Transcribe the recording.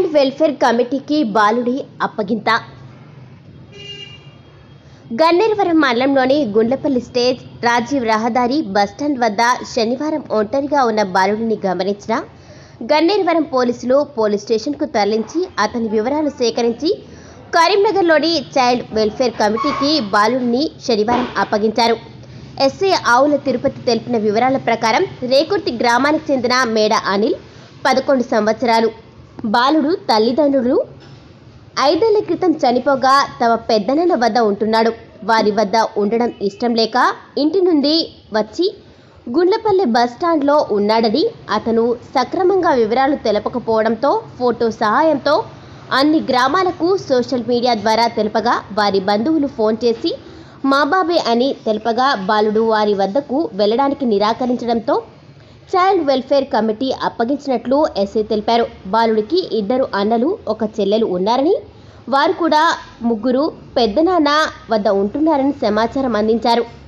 child welfare కమిటీకి బాలుడి అప్పగింత గన్నేరువరం మండలంలోని గుండ్లపల్లి స్టేజ్ రాజీవ్ రహదారి బస్టాండ్ వద్ద శనివారం ఒంటరిగా ఉన్న బాలుడిని గమనించిన గన్నేరువరం పోలీసులు పోలీస్ స్టేషన్కు తరలించి అతని వివరాలు సేకరించి కరీంనగర్లోని చైల్డ్ వెల్ఫేర్ కమిటీకి బాలుడిని శనివారం అప్పగించారు ఎస్ఐ ఆవుల తిరుపతి తెలిపిన వివరాల ప్రకారం రేకుర్తి గ్రామానికి చెందిన మేడ అనిల్ పదకొండు సంవత్సరాలు బాలుడు తల్లిదండ్రులు ఐదేళ్ల క్రితం చనిపోగా తమ పెద్దనాన్న వద్ద ఉంటున్నాడు వారి వద్ద ఉండడం ఇష్టం లేక ఇంటి నుండి వచ్చి గుండ్లపల్లి బస్ స్టాండ్లో ఉన్నాడని అతను సక్రమంగా వివరాలు తెలపకపోవడంతో ఫోటో సహాయంతో అన్ని గ్రామాలకు సోషల్ మీడియా ద్వారా తెలపగా వారి బంధువులు ఫోన్ చేసి మా బాబే అని తెలపగా బాలుడు వారి వద్దకు వెళ్ళడానికి నిరాకరించడంతో చైల్డ్ వెల్ఫేర్ కమిటీ అప్పగించినట్లు ఎస్ఐ తెలిపారు బాలుడికి ఇద్దరు అన్నలు ఒక చెల్లెలు ఉన్నారని వారు కూడా ముగ్గురు పెద్దనాన్న వద్ద ఉంటున్నారని సమాచారం అందించారు